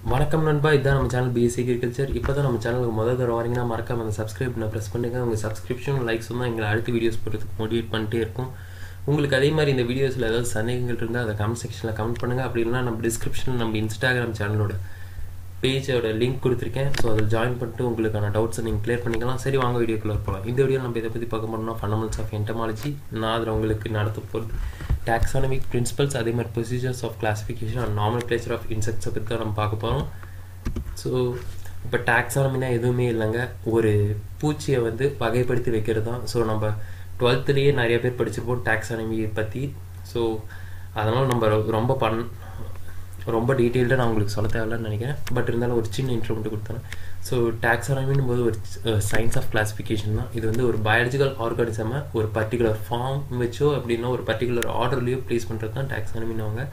வணக்கம் நண்பா இதான் நம்ம சேனல் பிஎஸ்சி அக்ரிகல்ச்சர் இப்போ தான் நம்ம சேனலுக்கு முதல் தடவை வரீங்கன்னா மறக்காம அந்த சப்ஸ்கிரைப் பண்ண ப்ரெஸ் பண்ணுங்க உங்கள் சப்ஸ்கிரிப்ஷன் லைக்ஸ் தான் எங்களை அடுத்த வீடியோஸ் போடுறதுக்கு மோட்டிவேட் பண்ணிட்டே இருக்கும் உங்களுக்கு அதே மாதிரி இந்த வீடியோஸில் ஏதாவது சந்தேகங்கள் இருந்தால் அதை கமெண்ட் செக்ஷனில் கமெண்ட் பண்ணுங்கள் அப்படி இல்லைனா நம்ம டிஸ்கிரிப்ஷன் நம்ம இன்ஸ்டாகிராம் சேனலோட பேஜோட லிங்க் கொடுத்துருக்கேன் ஸோ அதில் ஜாயின் பண்ணிட்டு உங்களுக்கான டவுட்ஸை நீங்கள் கிளியர் பண்ணிக்கலாம் சரி வாங்க வீடியோக்குள்ள போகலாம் இந்த வீடியோ நம்ம இதை பற்றி பார்க்க போனோம்னா ஃபண்டமெண்ட்ஸ் ஆஃப் என்டமாலஜி நான் அதில் உங்களுக்கு நடத்த போகிறது டாக்ஸானமிக் பிரின்சிபல்ஸ் அதே மாதிரி procedures of classification and nomenclature of இன்செக்ட்ஸை பற்றி தான் நம்ம பார்க்க போகிறோம் ஸோ இப்போ டாக்ஸானமினா எதுவுமே இல்லைங்க ஒரு பூச்சியை வந்து வகைப்படுத்தி வைக்கிறது தான் ஸோ நம்ம டுவெல்த்துலேயே நிறைய பேர் படிச்சிருப்போம் டாக்ஸானமியை பற்றி ஸோ அதனால் நம்ம ரொம்ப பண் ரொம்ப டீட்டெயில்டாக நான் உங்களுக்கு சொல்ல தேவையில்லன்னு நினைக்கிறேன் பட் இருந்தாலும் ஒரு சின்ன இன்ட்ரோ மட்டும் கொடுத்தேன் ஸோ டாக்ஸானமின் போது ஒரு சயின்ஸ் ஆஃப் கிளாஸிஃபிகேஷன் தான் இது வந்து ஒரு பயாலஜிக்கல் ஆர்கானிசமை ஒரு பர்டிகுலர் ஃபார்ம் வச்சோ அப்படின்னா ஒரு பர்டிகுலர் ஆர்டர்லேயோ ப்ளேஸ் பண்ணுறது தான் டாக்ஸானமின்னு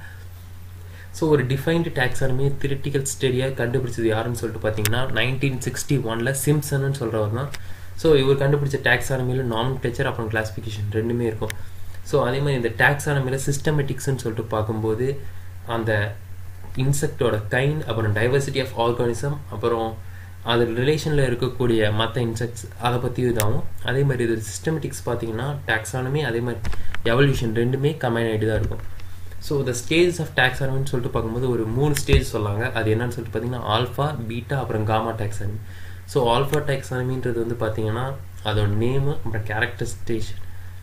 ஸோ ஒரு டிஃபைன்டு டாக்ஸானமியை திரிட்டிக்கல் ஸ்டடியாக கண்டுபிடிச்சது யாருன்னு சொல்லிட்டு பார்த்தீங்கன்னா நைன்டீன் சிக்ஸ்டி ஒனில் சிம்சன்னு சொல்கிறவர் தான் ஸோ இவர் கண்டுபிடிச்ச டாக்ஸானமியில் நார்மல் கிளேச்சர் அப்புறம் கிளாஸிஃபிகேஷன் ரெண்டுமே இருக்கும் ஸோ அதே மாதிரி இந்த டாக்ஸானமியில் சிஸ்டமேட்டிக்ஸ்னு சொல்லிட்டு பார்க்கும்போது அந்த இன்செக்டோட கைண்ட் அப்புறம் டைவர்சிட்டி ஆஃப் ஆர்கானிசம் அப்புறம் அது ரிலேஷனில் இருக்கக்கூடிய மற்ற இன்செக்ட்ஸ் அதை பற்றி இதாகும் அதே மாதிரி இது சிஸ்டமேட்டிக்ஸ் பார்த்தீங்கன்னா டாக்ஸானமி அதே மாதிரி எவல்யூஷன் ரெண்டுமே கம்பைன் ஆகிட்டு தான் இருக்கும் ஸோ த ஸ்டேஜ் ஆஃப் டாக்ஸானமின்னு சொல்லிட்டு பார்க்கும்போது ஒரு மூணு ஸ்டேஜ் சொல்லாங்க அது என்னன்னு சொல்லிட்டு பார்த்தீங்கன்னா ஆல்ஃபா பீட்டா அப்புறம் காமா டாக்ஸானமி ஸோ ஆல்ஃபா டாக்ஸானமின்றது வந்து பார்த்தீங்கன்னா அதோட நேமு அப்புறம் கேரக்டரிஸ்டேஷன்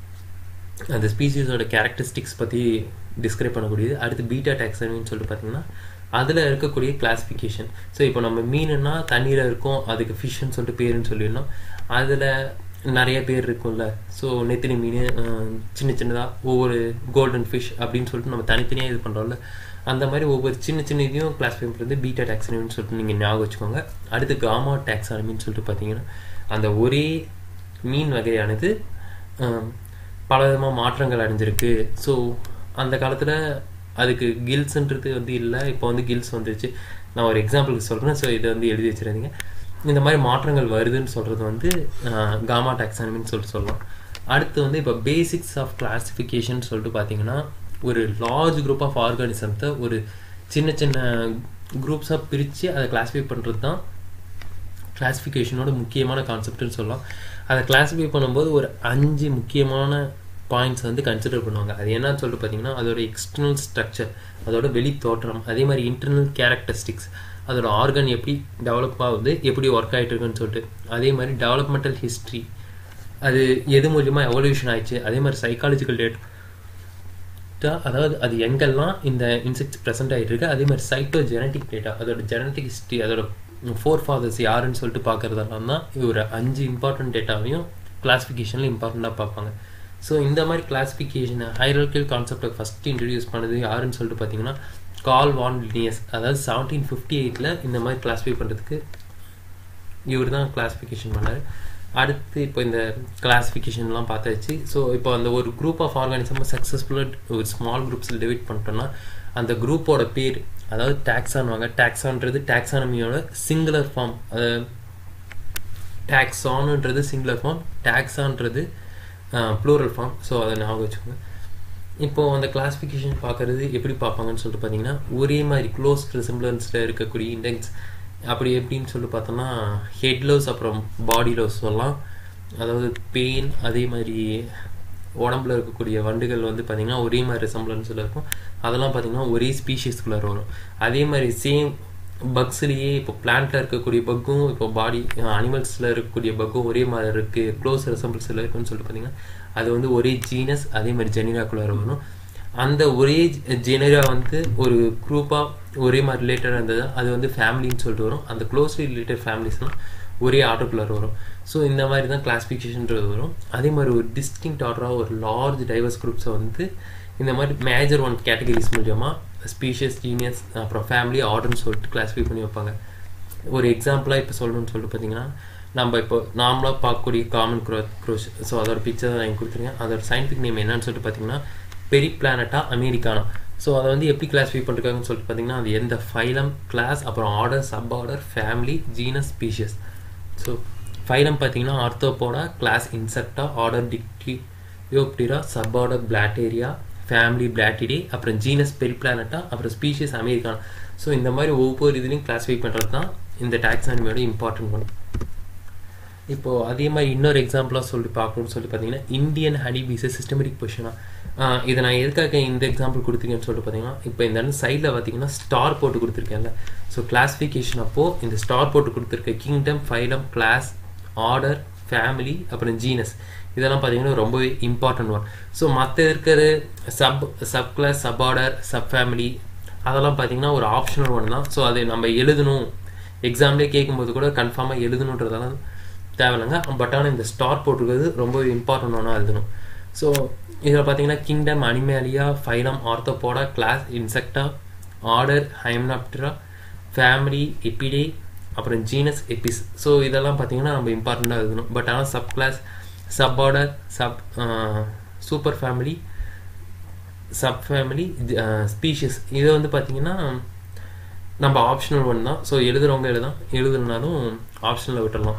அந்த ஸ்பீசிஸோட கேரக்டரிஸ்டிக்ஸ் பற்றி டிஸ்கிரைப் பண்ணக்கூடியது அடுத்து பீட்டா டாக்ஸானமின்னு சொல்லிட்டு பார்த்தீங்கன்னா அதில் இருக்கக்கூடிய கிளாஸிஃபிகேஷன் ஸோ இப்போ நம்ம மீனுன்னா தண்ணியில் இருக்கும் அதுக்கு ஃபிஷ்ஷுன்னு சொல்லிட்டு பேருன்னு சொல்லிடணும் அதில் நிறைய பேர் இருக்கும்ல ஸோ நெத்தினி மீன் சின்ன சின்னதாக ஒவ்வொரு கோல்டன் ஃபிஷ் அப்படின்னு சொல்லிட்டு நம்ம தனித்தனியாக இது பண்ணுறோம்ல அந்த மாதிரி ஒவ்வொரு சின்ன சின்ன இதையும் கிளாஸிஃபை பண்ணுறது பீட்டா டாக்ஸானமின்னு சொல்லிட்டு நீங்கள் ஞாபகம் வச்சுக்கோங்க அடுத்து காமா டாக்ஸானமின்னு சொல்லிட்டு பார்த்தீங்கன்னா அந்த ஒரே மீன் வகையானது பல விதமாக மாற்றங்கள் அடைஞ்சிருக்கு ஸோ அந்த காலத்தில் அதுக்கு கில்ஸ்ன்றது வந்து இல்லை இப்போ வந்து கில்ஸ் வந்துருச்சு நான் ஒரு எக்ஸாம்பிளுக்கு சொல்கிறேன் ஸோ இதை வந்து எழுதி வச்சுருந்தீங்க இந்த மாதிரி மாற்றங்கள் வருதுன்னு சொல்கிறது வந்து காமா டாக்ஸானமின்னு சொல்லிட்டு சொல்லலாம் அடுத்து வந்து இப்போ பேசிக்ஸ் ஆஃப் கிளாஸிஃபிகேஷன் சொல்லிட்டு பார்த்தீங்கன்னா ஒரு லார்ஜ் குரூப் ஆஃப் ஆர்கானிசத்தை ஒரு சின்ன சின்ன குரூப்ஸாக பிரித்து அதை கிளாஸிஃபை பண்ணுறது தான் கிளாஸிஃபிகேஷனோட முக்கியமான கான்செப்ட்னு சொல்லலாம் அதை கிளாஸிஃபை பண்ணும்போது ஒரு அஞ்சு முக்கியமான பாயிண்ட்ஸ் வந்து கன்சிடர் பண்ணுவாங்க அது என்னன்னு சொல்லிட்டு பார்த்தீங்கன்னா அதோட எக்ஸ்டர்னல் ஸ்ட்ரக்சர் அதோட வெளி தோற்றம் அதே மாதிரி இன்டர்னல் கேரக்டரிஸ்டிக்ஸ் அதோட ஆர்கன் எப்படி டெவலப் ஆகுது எப்படி ஒர்க் ஆகிட்டு இருக்குன்னு சொல்லிட்டு அதே மாதிரி டெவலப்மெண்டல் ஹிஸ்ட்ரி அது எது மூலியமாக எவல்யூஷன் ஆயிடுச்சு அதே மாதிரி சைக்காலஜிக்கல் டேட் அதாவது அது எங்கெல்லாம் இந்த இன்செக்ட்ஸ் ப்ரெசென்ட் ஆகிட்டு இருக்கு அதே மாதிரி சைட்டோ ஜெனட்டிக் டேட்டா அதோட ஜெனட்டிக் ஹிஸ்ட்ரி அதோட ஃபோர் ஃபாதர்ஸ் யாருன்னு சொல்லிட்டு பார்க்குறதெல்லாம் தான் ஒரு அஞ்சு இம்பார்ட்டன்ட் டேட்டாவையும் கிளாஸிஃபிகேஷனில் இம்பார்ட்டண்ட்டாக பார்ப்பாங்க ஸோ இந்த மாதிரி கிளாஸிஃபிகேஷனை ஹைரல்கில் கான்செப்டை ஃபஸ்ட்டு இன்ட்ரடியூஸ் பண்ணது யாருன்னு சொல்லிட்டு பார்த்தீங்கன்னா கால் வான் லினியஸ் அதாவது செவன்டீன் ஃபிஃப்டி எயிட்டில் இந்த மாதிரி கிளாஸிஃபை பண்ணுறதுக்கு இவர் தான் கிளாஸிஃபிகேஷன் பண்ணார் அடுத்து இப்போ இந்த கிளாஸிஃபிகேஷன்லாம் பார்த்தாச்சு ஸோ இப்போ அந்த ஒரு குரூப் ஆஃப் ஆர்கானிசம் சக்ஸஸ்ஃபுல்லாக ஒரு ஸ்மால் குரூப்ஸில் டிவைட் பண்ணிட்டோம்னா அந்த குரூப்போட பேர் அதாவது டாக்ஸான்வாங்க டாக்ஸான்றது டாக்ஸானமியோட சிங்குலர் ஃபார்ம் டாக்ஸானுன்றது சிங்குலர் ஃபார்ம் டாக்ஸான்றது ப்ளூரல் ஃபார்ம் ஸோ அதை ஞாபகம் வச்சுக்கோங்க இப்போது அந்த கிளாஸிஃபிகேஷன் பார்க்குறது எப்படி பார்ப்பாங்கன்னு சொல்லிட்டு பார்த்தீங்கன்னா ஒரே மாதிரி க்ளோஸ் ரிசம்பிளன்ஸில் இருக்கக்கூடிய இண்டெக்ஸ் அப்படி எப்படின்னு சொல்லிட்டு பார்த்தோன்னா ஹெட் லோஸ் அப்புறம் பாடி லோஸ் சொல்லலாம் அதாவது பெயின் அதே மாதிரி உடம்புல இருக்கக்கூடிய வண்டுகள் வந்து பார்த்திங்கன்னா ஒரே மாதிரி ரிசம்பிளன்ஸில் இருக்கும் அதெல்லாம் பார்த்திங்கன்னா ஒரே ஸ்பீஷிஸ்குள்ளே வரும் அதே மாதிரி சேம் பக்ஸ்லேயே இப்போ பிளான்ட்டில் இருக்கக்கூடிய பக்கும் இப்போ பாடி அனிமல்ஸில் இருக்கக்கூடிய பக்கும் ஒரே மாதிரி இருக்குது க்ளோஸ் ரெசம்பிள்ஸில் இருக்குன்னு சொல்லிட்டு பார்த்தீங்கன்னா அது வந்து ஒரே ஜீனஸ் அதே மாதிரி ஜெனிராக்குள்ளே வரும் அந்த ஒரே ஜெனரா வந்து ஒரு குரூப்பாக ஒரே மாதிரி ரிலேட்டடாக இருந்தது அது வந்து ஃபேமிலின்னு சொல்லிட்டு வரும் அந்த க்ளோஸ்லி ரிலேட்டட் ஃபேமிலிஸ்லாம் ஒரே ஆர்டருக்குள்ளே வரும் ஸோ இந்த மாதிரி தான் கிளாஸிஃபிகேஷன்றது வரும் அதே மாதிரி ஒரு டிஸ்டிங் ஆர்டராக ஒரு லார்ஜ் டைவர்ஸ் குரூப்ஸை வந்து இந்த மாதிரி மேஜர் ஒன் கேட்டகரிஸ் மூலியமாக ஸ்பீஷியஸ் ஜீனியஸ் அப்புறம் ஃபேமிலி ஆர்டர்னு சொல்லிட்டு கிளாஸிஃபை பண்ணி வைப்பாங்க ஒரு எக்ஸாம்பிளாக இப்போ சொல்லணும்னு சொல்லிட்டு பார்த்தீங்கன்னா நம்ம இப்போ நார்மலாக பார்க்கக்கூடிய காமன் க்ரோத் க்ரோஷ் ஸோ அதோட பிக்சர் தான் நான் கொடுத்துருக்கேன் அதோட சயின்டிஃபிக் நேம் என்னன்னு சொல்லிட்டு பார்த்தீங்கன்னா பெரி பிளானட்டா அமெரிக்கானா ஸோ அதை வந்து எப்படி கிளாஸிஃபை பண்ணிருக்காங்கன்னு சொல்லிட்டு பார்த்தீங்கன்னா அது எந்த ஃபைலம் கிளாஸ் அப்புறம் order sub order family genus species so phylum பார்த்தீங்கன்னா Arthropoda class Insecta order Dictyoptera sub order Blattaria family Blattidae அப்புறம் ஜீனஸ் பெரிப்ளானட்டா அப்புறம் ஸ்பீஷியஸ் அமெரிக்கானா ஸோ இந்த மாதிரி ஒவ்வொரு இதுலையும் கிளாஸிஃபை பண்ணுறது தான் இந்த டாக்ஸானமியோட இம்பார்ட்டன்ட் ஒன் இப்போது அதே மாதிரி இன்னொரு எக்ஸாம்பிளாக சொல்லி பார்க்கணும்னு சொல்லி பார்த்தீங்கன்னா இந்தியன் ஹனி பீஸை சிஸ்டமேட்டிக் பொசிஷனாக இதை நான் எதுக்காக இந்த எக்ஸாம்பிள் கொடுத்துருக்கேன்னு சொல்லிட்டு பார்த்தீங்கன்னா இப்போ இந்த சைடில் பார்த்தீங்கன்னா ஸ்டார் போட்டு கொடுத்துருக்கேன்ல ஸோ கிளாஸிஃபிகேஷன் அப்போது இந்த ஸ்டார் போட்டு கொடுத்துருக்க kingdom phylum class order family அப்புறம் ஜீனஸ் இதெல்லாம் பார்த்தீங்கன்னா ரொம்பவே இம்பார்ட்டன்ட் ஒன் ஸோ மற்ற இருக்கிற sub sub class sub order sub family அதெல்லாம் பார்த்தீங்கன்னா ஒரு ஆப்ஷனல் ஒன் தான் ஸோ அதை நம்ம எழுதணும் எக்ஸாம்லேயே கேட்கும்போது கூட கன்ஃபார்மாக எழுதணுன்றதெல்லாம் தேவையில்லைங்க பட் ஆனால் இந்த ஸ்டார் போட்டிருக்கிறது ரொம்ப இம்பார்ட்டன்ட் ஒன்றா எழுதணும் ஸோ இதில் பார்த்தீங்கன்னா kingdom Animalia phylum Arthropoda class Insecta order Hymenoptera family Apidae அப்புறம் ஜீனஸ் எபிஸ் ஸோ இதெல்லாம் பார்த்தீங்கன்னா நம்ம இம்பார்ட்டண்ட்டாக எழுதணும் பட் ஆனால் sub class sub order sub super family sub family species இதை வந்து பார்த்தீங்கன்னா நம்ம ஆப்ஷனல் ஒன் தான் ஸோ எழுதுறவங்க எழுதான் எழுதுனாலும் ஆப்ஷனில் விட்டுடலாம்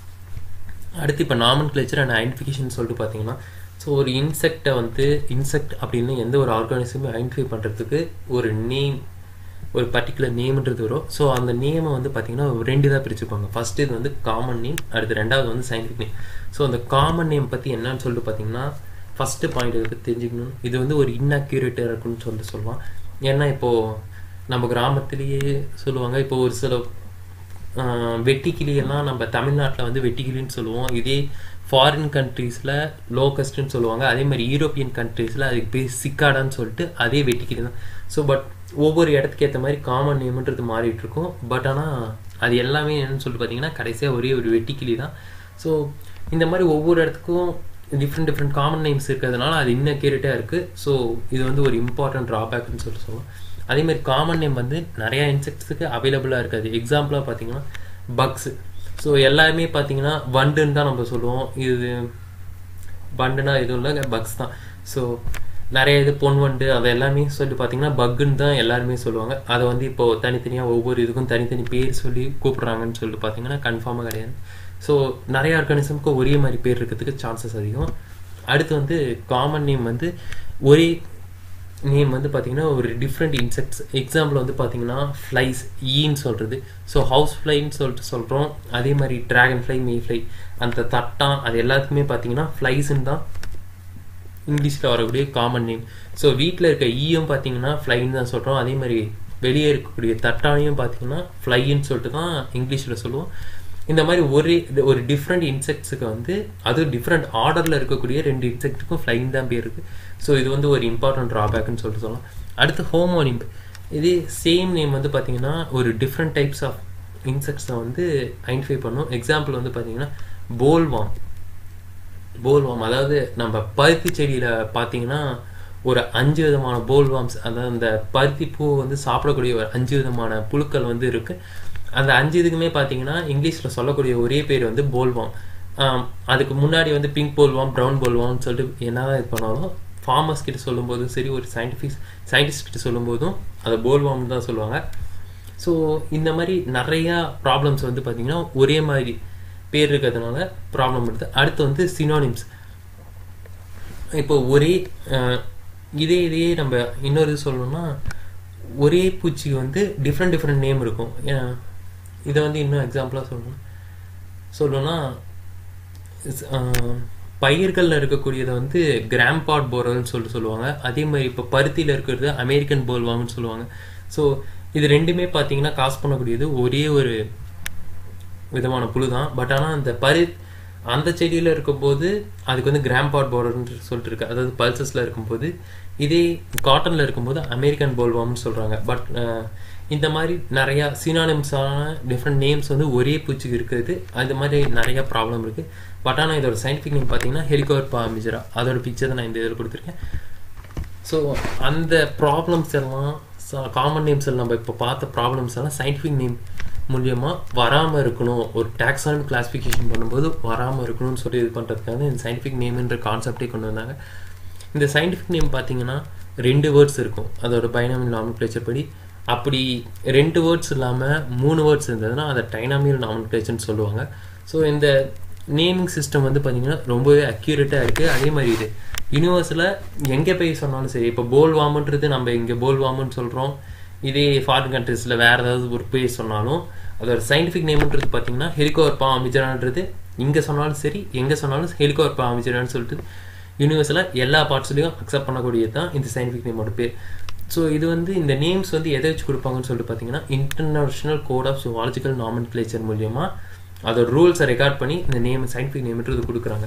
அடுத்து இப்போ நாமன் கிளச்சர் அண்ட் ஐடென்டிஃபிகேஷன் சொல்லிட்டு பார்த்தீங்கன்னா ஸோ ஒரு இன்செக்டை வந்து இன்செக்ட் அப்படின்னு எந்த ஒரு ஆர்கானிசமே ஐடென்டிஃபை பண்ணுறதுக்கு ஒரு நேம் ஒரு பர்டிகுலர் நேம்ன்றது வரும் ஸோ அந்த நேமை வந்து பார்த்தீங்கன்னா ரெண்டு தான் பிரிச்சுப்பாங்க ஃபர்ஸ்ட் இது வந்து காமன் நேம் அடுத்து ரெண்டாவது வந்து சயின்டிஃபிக் நேம் ஸோ அந்த காமன் நேம் பற்றி என்னன்னு சொல்லிட்டு பார்த்தீங்கன்னா ஃபஸ்ட்டு பாயிண்ட் இதை பற்றி தெரிஞ்சுக்கணும் இது வந்து ஒரு இன்அக்யூரேட்டாக இருக்குன்னு சொல்லிட்டு சொல்லலாம் ஏன்னா இப்போது நம்ம கிராமத்திலேயே சொல்லுவாங்க இப்போ ஒரு சில வெட்டிக்கிளியெல்லாம் நம்ம தமிழ்நாட்டில் வந்து வெட்டிக்கிளின்னு சொல்லுவோம் இதே ஃபாரின் கண்ட்ரீஸில் லோகஸ்ட்னு சொல்லுவாங்க அதே மாதிரி யூரோப்பியன் கண்ட்ரீஸில் அதுக்கு பேர் சிக்காடான்னு சொல்லிட்டு அதே வெட்டிக்கிளி தான் ஸோ பட் ஒவ்வொரு இடத்துக்கு ஏற்ற மாதிரி காமன் நேம்ன்றது மாறிட்டு இருக்கும் பட் ஆனால் அது எல்லாமே என்னன்னு சொல்லிட்டு பார்த்தீங்கன்னா கடைசியாக ஒரே ஒரு வெட்டிக்கிளி தான் ஸோ இந்த மாதிரி ஒவ்வொரு இடத்துக்கும் டிஃப்ரெண்ட் டிஃப்ரெண்ட் காமன் நேம்ஸ் இருக்கிறதுனால அது இன்னும் கேரிட்டாக இருக்குது ஸோ இது வந்து ஒரு இம்பார்ட்டன்ட் ட்ராபேக்னு சொல்லிட்டு சொல்லலாம் அதே மாதிரி காமன் நேம் வந்து நிறையா இன்செக்ட்ஸுக்கு அவைலபிளாக இருக்காது எக்ஸாம்பிளாக பார்த்தீங்கன்னா பக்ஸு ஸோ எல்லாருமே பார்த்தீங்கன்னா வண்டுன்னு தான் நம்ம சொல்லுவோம் இது வண்டுனா எதுவும் இல்லை பக்ஸ் தான் ஸோ நிறைய இது பொன் வண்டு அதை எல்லாமே சொல்லி பார்த்தீங்கன்னா பக்குன்னு தான் எல்லாருமே சொல்லுவாங்க அதை வந்து இப்போது தனித்தனியாக ஒவ்வொரு இதுக்கும் தனித்தனி பேர் சொல்லி கூப்பிட்றாங்கன்னு சொல்லிட்டு பார்த்தீங்கன்னா கன்ஃபார்மாக கிடையாது ஸோ நிறைய ஆர்கானிசம்க்கு ஒரே மாதிரி பேர் இருக்கிறதுக்கு சான்சஸ் அதிகம் அடுத்து வந்து காமன் நேம் வந்து ஒரே நேம் வந்து பார்த்தீங்கன்னா ஒரு டிஃப்ரெண்ட் இன்செக்ட்ஸ் எக்ஸாம்பிள் வந்து பார்த்தீங்கன்னா ஃப்ளைஸ் ஈன்னு சொல்கிறது ஸோ ஹவுஸ் ஃப்ளைன்னு சொல்லிட்டு சொல்கிறோம் அதே மாதிரி ட்ராகன் ஃப்ளை மே ஃப்ளை அந்த தட்டான் அது எல்லாத்துக்குமே பார்த்தீங்கன்னா ஃப்ளைஸ்ன்னு தான் இங்கிலீஷில் வரக்கூடிய காமன் நேம் ஸோ வீட்டில் இருக்க ஈயும் பார்த்தீங்கன்னா ஃப்ளைன்னு தான் சொல்கிறோம் அதே மாதிரி வெளியே இருக்கக்கூடிய தட்டானையும் பார்த்தீங்கன்னா ஃப்ளைன்னு சொல்லிட்டு தான் இங்கிலீஷில் சொல்லுவோம் இந்த மாதிரி ஒரு ஒரு டிஃப்ரெண்ட் இன்செக்ட்ஸுக்கு வந்து அது டிஃப்ரெண்ட் ஆர்டரில் இருக்கக்கூடிய ரெண்டு இன்செக்ட்டுக்கும் ஃப்ளைன் தான் பேர் இருக்குது ஸோ இது வந்து ஒரு இம்பார்ட்டன்ட் ட்ராபேக்னு சொல்லிட்டு சொல்லலாம் அடுத்து ஹோமோனிம் இதே சேம் நேம் வந்து பார்த்தீங்கன்னா ஒரு டிஃப்ரெண்ட் டைப்ஸ் ஆஃப் இன்செக்ட்ஸை வந்து ஐடென்டிஃபை பண்ணும் எக்ஸாம்பிள் வந்து பார்த்தீங்கன்னா போல்வாம் போல்வாம் அதாவது நம்ம பருத்தி செடியில் பார்த்தீங்கன்னா ஒரு அஞ்சு விதமான போல்வாம்ஸ் அதாவது அந்த பருத்தி பூ வந்து சாப்பிடக்கூடிய ஒரு அஞ்சு விதமான புழுக்கள் வந்து இருக்குது அந்த அஞ்சு இதுக்குமே பார்த்தீங்கன்னா இங்கிலீஷில் சொல்லக்கூடிய ஒரே பேர் வந்து போல்வாம் அதுக்கு முன்னாடி வந்து பிங்க் போல்வாம் ப்ரௌன் போல்வாம்னு சொல்லிட்டு என்னதான் இது பண்ணாலும் ஃபார்மர்ஸ் கிட்ட சொல்லும்போதும் சரி ஒரு சயின்டிஃபிக் சயின்டிஸ்ட் கிட்ட சொல்லும்போதும் அதை போல்வாம்னு தான் சொல்லுவாங்க ஸோ இந்த மாதிரி நிறையா ப்ராப்ளம்ஸ் வந்து பார்த்திங்கன்னா ஒரே மாதிரி பேர் இருக்கிறதுனால ப்ராப்ளம் இருக்குது அடுத்து வந்து சினோனிம்ஸ் இப்போ ஒரே இதே இதையே நம்ம இன்னொரு இது சொல்லணும்னா ஒரே பூச்சிக்கு வந்து டிஃப்ரெண்ட் டிஃப்ரெண்ட் நேம் இருக்கும் இதை வந்து இன்னும் எக்ஸாம்பிளாக சொல்லணும் சொல்லணும்னா பயிர்களில் இருக்கக்கூடியதை வந்து கிராம்பாட் போரல்னு சொல்லிட்டு சொல்லுவாங்க அதே மாதிரி இப்போ பருத்தியில் இருக்கிறது அமெரிக்கன் போல்வாம்னு சொல்லுவாங்க ஸோ இது ரெண்டுமே பார்த்தீங்கன்னா காசு பண்ணக்கூடியது ஒரே ஒரு விதமான புழு தான் பட் ஆனால் அந்த பரு அந்த செடியில் இருக்கும்போது அதுக்கு வந்து கிராம்பாட் போரல்னு சொல்லிட்டு இருக்கு அதாவது பல்சஸில் இருக்கும்போது இதே காட்டனில் இருக்கும்போது அமெரிக்கன் போல்வாம்னு சொல்கிறாங்க பட் இந்த மாதிரி நிறையா சினானிம்ஸான டிஃப்ரெண்ட் நேம்ஸ் வந்து ஒரே பூச்சிக்கு இருக்குது அது மாதிரி நிறையா ப்ராப்ளம் இருக்குது பட் ஆனால் இதோட சயின்டிஃபிக் நேம் பார்த்தீங்கன்னா ஹெலிகார் பாமிஜரா அதோட பிக்சர் நான் இந்த இதில் கொடுத்துருக்கேன் ஸோ அந்த ப்ராப்ளம்ஸ் எல்லாம் காமன் நேம்ஸ் எல்லாம் நம்ம இப்போ பார்த்த ப்ராப்ளம்ஸ் எல்லாம் சயின்டிஃபிக் நேம் மூலியமாக வராமல் இருக்கணும் ஒரு டாக்ஸானமி கிளாஸிஃபிகேஷன் பண்ணும்போது வராமல் இருக்கணும்னு சொல்லி இது பண்ணுறதுக்காக இந்த சயின்டிஃபிக் நேம்ன்ற கான்செப்டே கொண்டு வந்தாங்க இந்த சயின்டிஃபிக் நேம் பார்த்தீங்கன்னா ரெண்டு வேர்ட்ஸ் இருக்கும் அதோட பைனாமியல் நாமன்கிளேச்சர் படி அப்படி ரெண்டு வேர்ட்ஸ் இல்லாமல் மூணு வேர்ட்ஸ் இருந்ததுன்னா அதை டைனாமியல் நாமன்கிளேச்சர்னு சொல்லுவாங்க ஸோ இந்த நேமிங் சிஸ்டம் வந்து பார்த்திங்கன்னா ரொம்பவே அக்யூரேட்டாக இருக்குது அதே மாதிரி இது யூனிவர்ஸில் எங்கே போய் சொன்னாலும் சரி இப்போ போல் வாமுன்றது நம்ம இங்கே போல் வாமுன்னு சொல்கிறோம் இதே ஃபாரின் கண்ட்ரீஸில் வேறு ஏதாவது ஒரு பேர் சொன்னாலும் அதோட சயின்டிஃபிக் நேம்ன்றது பார்த்தீங்கன்னா ஹெலிகோர்பா அமிஜரான்றது இங்கே சொன்னாலும் சரி எங்கே சொன்னாலும் ஹெலிகோர்பா அமிஜரான்னு சொல்லிட்டு யூனிவர்ஸில் எல்லா பார்ட்ஸ்லையும் அக்செப்ட் பண்ணக்கூடியது தான் இந்த சயின்டிஃபிக் நேமோட பேர் ஸோ இது வந்து இந்த நேம்ஸ் வந்து எதை வச்சு கொடுப்பாங்கன்னு சொல்லிட்டு பார்த்தீங்கன்னா international code of zoological nomenclature மூலியமாக அதோட ரூல்ஸை ரெக்கார்ட் பண்ணி இந்த நேம் சயின்டிஃபிக் நேம்ன்றது கொடுக்குறாங்க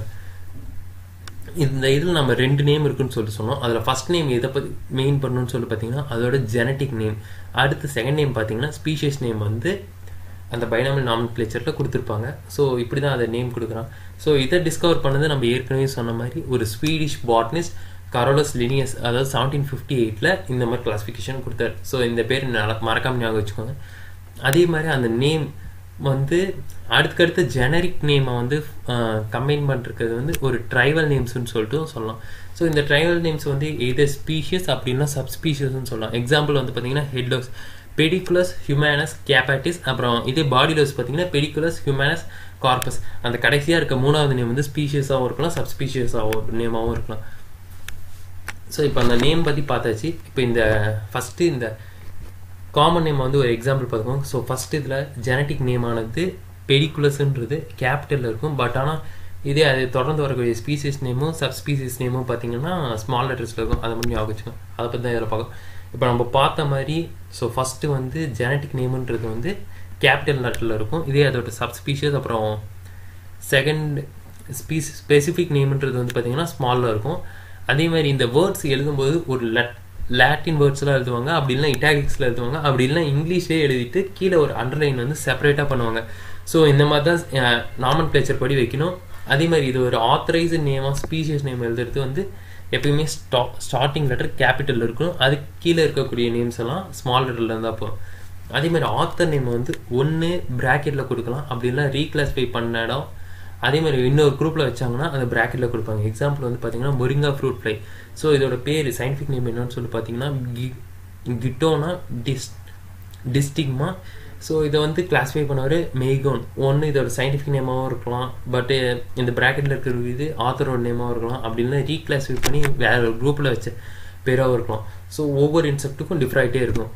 இந்த இதில் நம்ம ரெண்டு நேம் இருக்குன்னு சொல்லிட்டு சொன்னோம் அதில் ஃபஸ்ட் நேம் எதை பற்றி மெயின் பண்ணணும்னு சொல்லி பார்த்தீங்கன்னா அதோட ஜெனட்டிக் நேம் அடுத்து செகண்ட் நேம் பார்த்தீங்கன்னா ஸ்பீஷியஸ் நேம் வந்து அந்த பைனாமல் நாமன் பிளேச்சரில் கொடுத்துருப்பாங்க ஸோ இப்படி தான் அதை நேம் கொடுக்குறான் ஸோ இதை டிஸ்கவர் பண்ணது நம்ம ஏற்கனவே சொன்ன மாதிரி ஒரு ஸ்வீடிஷ் பாட்னிஸ்ட் கரோலஸ் லினியஸ் அதாவது செவன்டீன் ஃபிஃப்டி எயிட்டில் இந்த மாதிரி கிளாஸிஃபிகேஷன் கொடுத்தாரு ஸோ இந்த பேர் மறக்காம ஞாபகம் வச்சுக்கோங்க அதே மாதிரி அந்த நேம் வந்து அடுத்தடுத்த ஜெனரிக் நேமை வந்து கம்பைன் பண்ணிருக்கிறது வந்து ஒரு ட்ரைவல் நேம்ஸ்னு சொல்லிட்டு சொல்லலாம் ஸோ இந்த ட்ரைவல் நேம்ஸ் வந்து எதர் ஸ்பீஷியஸ் அப்படின்னா சப்ஸ்பீஷியஸ்னு சொல்லலாம் எக்ஸாம்பிள் வந்து பார்த்தீங்கன்னா ஹெட்லோஸ் பெடிகுலஸ் ஹியூமனஸ் கேப்பாட்டிஸ் அப்புறம் இதே பாடிலோஸ் பார்த்தீங்கன்னா பெடிகுலஸ் ஹியூமனஸ் கார்பஸ் அந்த கடைசியாக இருக்க மூணாவது நேம் வந்து ஸ்பீஷியஸாகவும் இருக்கலாம் சப்ஸ்பீஷியஸாகவும் நேமாகவும் இருக்கலாம் ஸோ இப்போ அந்த நேம் பற்றி பார்த்தாச்சு இப்போ இந்த ஃபஸ்ட்டு இந்த காமன் நேம் வந்து ஒரு எக்ஸாம்பிள் பார்த்துக்கோங்க ஸோ ஃபஸ்ட் இதில் ஜெனட்டிக் நேம் ஆனது பெடிகுலஸ்ன்றது கேபிட்டலில் இருக்கும் பட் ஆனால் இதே அது தொடர்ந்து வரக்கூடிய ஸ்பீசிஸ் நேமும் சப் ஸ்பீசிஸ் நேமும் பார்த்தீங்கன்னா ஸ்மால் லெட்டர்ஸில் இருக்கும் அதை மட்டும் ஞாபகம் வச்சுக்கோங்க அதை பற்றி தான் இதில் பார்க்கும் இப்போ நம்ம பார்த்த மாதிரி ஸோ ஃபஸ்ட்டு வந்து ஜெனட்டிக் நேமுன்றது வந்து கேபிட்டல் லெட்டரில் இருக்கும் இதே அதோட சப் ஸ்பீஷியஸ் அப்புறம் செகண்ட் ஸ்பீஸ் ஸ்பெசிஃபிக் நேம்ன்றது வந்து பார்த்தீங்கன்னா ஸ்மாலில் இருக்கும் அதே மாதிரி இந்த வேர்ட்ஸ் எழுதும்போது ஒரு லெட் லாட்டின் வேர்ட்ஸ்லாம் எழுதுவாங்க அப்படி இல்லைனா இட்டாலிக்ஸில் எழுதுவாங்க அப்படி இல்லைனா இங்கிலீஷ்லேயே எழுதிட்டு கீழே ஒரு அண்டர்லைன் வந்து செப்பரேட்டாக பண்ணுவாங்க ஸோ இந்த மாதிரி தான் நாமன் கிளேச்சர் படி வைக்கணும் அதே மாதிரி இது ஒரு ஆத்தரைஸ்டு நேமாக ஸ்பீஷியஸ் நேம் எழுதுறது வந்து எப்பயுமே ஸ்டா ஸ்டார்டிங் லெட்டர் கேபிட்டல் இருக்கும் அதுக்கு கீழே இருக்கக்கூடிய நேம்ஸ் எல்லாம் ஸ்மால் லெட்டரில் இருந்தால் போதும் அதே மாதிரி ஆத்தர் நேம் வந்து ஒன்று ப்ராக்கெட்டில் கொடுக்கலாம் அப்படி இல்லைனா ரீக்ளாஸிஃபை பண்ண இடம் அதே மாதிரி இன்னொரு குரூப்பில் வச்சாங்கன்னா அந்த ப்ராக்கெட்டில் கொடுப்பாங்க எக்ஸாம்பிள் வந்து பார்த்தீங்கன்னா மொரிங்கா ஃப்ரூட் ஃப்ளை ஸோ இதோட பேர் சயின்டிஃபிக் நேம் என்னன்னு சொல்லி பார்த்தீங்கன்னா கி கிட்டோனா டிஸ் டிஸ்டிக்மா ஸோ இதை வந்து கிளாஸிஃபை பண்ணவர் மெய்கோன் ஒன்று இதோட சயின்டிஃபிக் நேமாகவும் இருக்கலாம் பட்டு இந்த ப்ராக்கெட்டில் இருக்கிற இது ஆத்தரோட நேமாகவும் இருக்கலாம் அப்படின்னா ரீக்ளாஸிஃபை பண்ணி வேற ஒரு குரூப்பில் வச்ச பேராகவும் இருக்கலாம் ஸோ ஒவ்வொரு இன்செக்ட்டுக்கும் டிஃப்ரெண்ட்டே இருக்கும்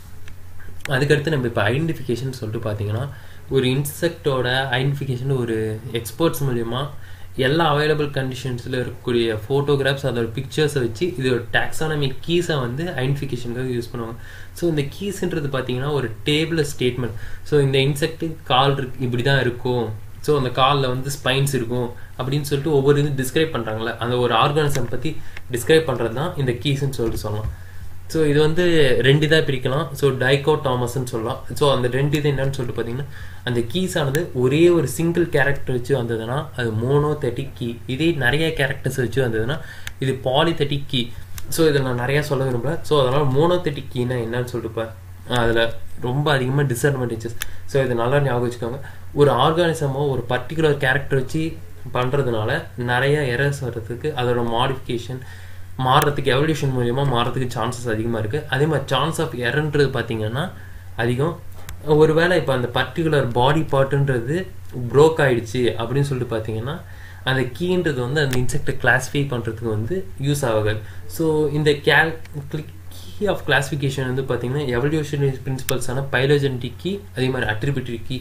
அதுக்கடுத்து நம்ம இப்போ ஐடென்டிஃபிகேஷன் சொல்லிட்டு பார்த்தீங்கன்னா ஒரு இன்செக்டோட ஐடென்டிஃபிகேஷன் ஒரு எக்ஸ்பர்ட்ஸ் மூலிமா எல்லா அவைலபிள் கண்டிஷன்ஸில் இருக்கக்கூடிய ஃபோட்டோகிராஃப்ஸ் அதோட பிக்சர்ஸை வச்சு இதோட டாக்ஸானமிக் கீஸை வந்து ஐடென்டிஃபிகேஷனுக்காக யூஸ் பண்ணுவாங்க ஸோ இந்த கீஸ்ன்றது பார்த்தீங்கன்னா ஒரு டேபிள் ஸ்டேட்மெண்ட் ஸோ இந்த இன்செக்ட் கால் இருக்கு இப்படி தான் இருக்கும் ஸோ அந்த காலில் வந்து ஸ்பைன்ஸ் இருக்கும் அப்படின்னு சொல்லிட்டு ஒவ்வொரு இது டிஸ்கிரைப் பண்ணுறாங்களே அந்த ஒரு ஆர்கானிசம் பற்றி டிஸ்கிரைப் பண்ணுறது தான் இந்த கீஸ்ன்னு சொல்லிட்டு சொல்லலாம் ஸோ இது வந்து ரெண்டு இதாக பிரிக்கலாம் ஸோ டைகோ டாமஸ்ன்னு சொல்லலாம் ஸோ அந்த ரெண்டு இது என்னன்னு சொல்லிட்டு பார்த்தீங்கன்னா அந்த கீஸ் ஆனது ஒரே ஒரு சிங்கிள் கேரக்டர் வச்சு வந்ததுன்னா அது மோனோதெட்டிக் கீ இதே நிறைய கேரக்டர்ஸ் வச்சு வந்ததுன்னா இது பாலிதெட்டிக் கீ ஸோ இதில் நான் நிறையா சொல்ல விரும்பல ஸோ அதனால் மோனோதெட்டிக் கீனா என்னன்னு சொல்லிட்டு அதில் ரொம்ப அதிகமாக டிஸ்அட்வான்டேஜஸ் ஸோ இதை நல்லா ஞாபகம் வச்சுக்கோங்க ஒரு ஆர்கானிசமோ ஒரு பர்டிகுலர் கேரக்டர் வச்சு பண்ணுறதுனால நிறைய எரர்ஸ் வர்றதுக்கு அதோட மாடிஃபிகேஷன் மாறுறதுக்கு எவல்யூஷன் மூலியமாக மாறுறதுக்கு சான்சஸ் அதிகமாக இருக்குது அதே மாதிரி சான்ஸ் ஆஃப் எரன்றது பார்த்தீங்கன்னா அதிகம் ஒருவேளை இப்போ அந்த பர்டிகுலர் பாடி பார்ட்டுன்றது ப்ரோக் ஆயிடுச்சு அப்படின்னு சொல்லிட்டு பார்த்தீங்கன்னா அந்த கீன்றது வந்து அந்த இன்செக்டை கிளாஸிஃபை பண்ணுறதுக்கு வந்து யூஸ் ஆகாது ஸோ இந்த கேல் கீ ஆஃப் கிளாஸிஃபிகேஷன் வந்து பார்த்தீங்கன்னா எவல்யூஷனரி பிரின்சிபல்ஸான பைலோஜெனட்டிக் கீ அதே மாதிரி அட்ரிபியூட்டரி கீ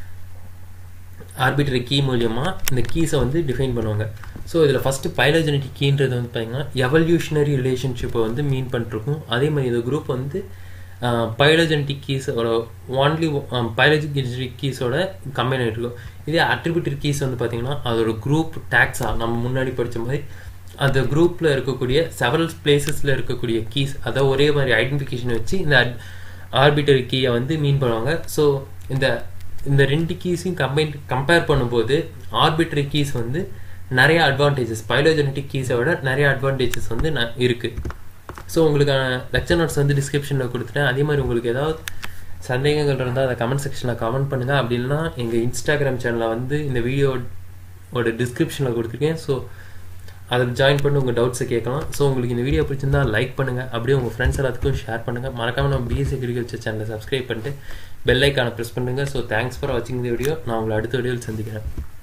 ஆர்பிட்டரி கீ மூலியமாக இந்த கீஸை வந்து டிஃபைன் பண்ணுவாங்க ஸோ இதில் ஃபஸ்ட்டு பைலோஜெனட்டிக் கீன்றது வந்து பார்த்தீங்கன்னா எவல்யூஷனரி ரிலேஷன்ஷிப்பை வந்து மீன் பண்ணிருக்கும் அதே மாதிரி இந்த குரூப் வந்து பைலோஜெனட்டிக் கீஸோட ஒன்லி பைலோஜெனட்டிக் கீஸோட கம்பைன் ஆகிட்டு இருக்கும் இதே அட்ரிபியூட்டரி கீஸ் வந்து பார்த்தீங்கன்னா அதோட குரூப் டேக்ஸாக நம்ம முன்னாடி படித்த மாதிரி அந்த குரூப்பில் இருக்கக்கூடிய செவரல் பிளேசஸில் இருக்கக்கூடிய கீஸ் அதை ஒரே மாதிரி ஐடென்டிஃபிகேஷன் வச்சு இந்த ஆர்பிட்டரி கீயை வந்து மீன் பண்ணுவாங்க ஸோ இந்த இந்த ரெண்டு கீஸையும் கம்பைன் கம்பேர் பண்ணும்போது ஆர்பிட்ரி கீஸ் வந்து நிறைய அட்வான்டேஜஸ் பைலோஜெனட்டிக் கீஸை விட நிறைய அட்வான்டேஜஸ் வந்து ந இருக்குது ஸோ உங்களுக்கான லெக்சர் நோட்ஸ் வந்து டிஸ்கிரிப்ஷனில் கொடுத்துட்டேன் அதே மாதிரி உங்களுக்கு ஏதாவது சந்தேகங்கள் இருந்தால் அதை கமெண்ட் செக்ஷனில் கமெண்ட் பண்ணுங்கள் அப்படின்னா எங்கள் இன்ஸ்டாகிராம் சேனலில் வந்து இந்த வீடியோவோட டிஸ்கிரிப்ஷனில் கொடுத்துருக்கேன் ஸோ அதில் ஜாயின் பண்ணி உங்கள் டவுட்ஸை கேட்கலாம் ஸோ உங்களுக்கு இந்த வீடியோ பிடிச்சிருந்தா லைக் பண்ணுங்கள் அப்படியே உங்கள் ஃப்ரெண்ட்ஸ் எல்லாத்துக்கும் ஷேர் பண்ணுங்கள் மறக்காமல் நம்ம பிஎஸ்சி அக்ரிகல்ச்சர் சேனலை சப்ஸ்கிரைப் பண்ணிட்டு பெல் ஐக்கானை ப்ரெஸ் பண்ணுங்கள் ஸோ தேங்க்ஸ் ஃபார் வாட்சிங் இந்த வீடியோ நான் உங்களை அடுத்த வீடியோவில் சந்திக்கிறேன்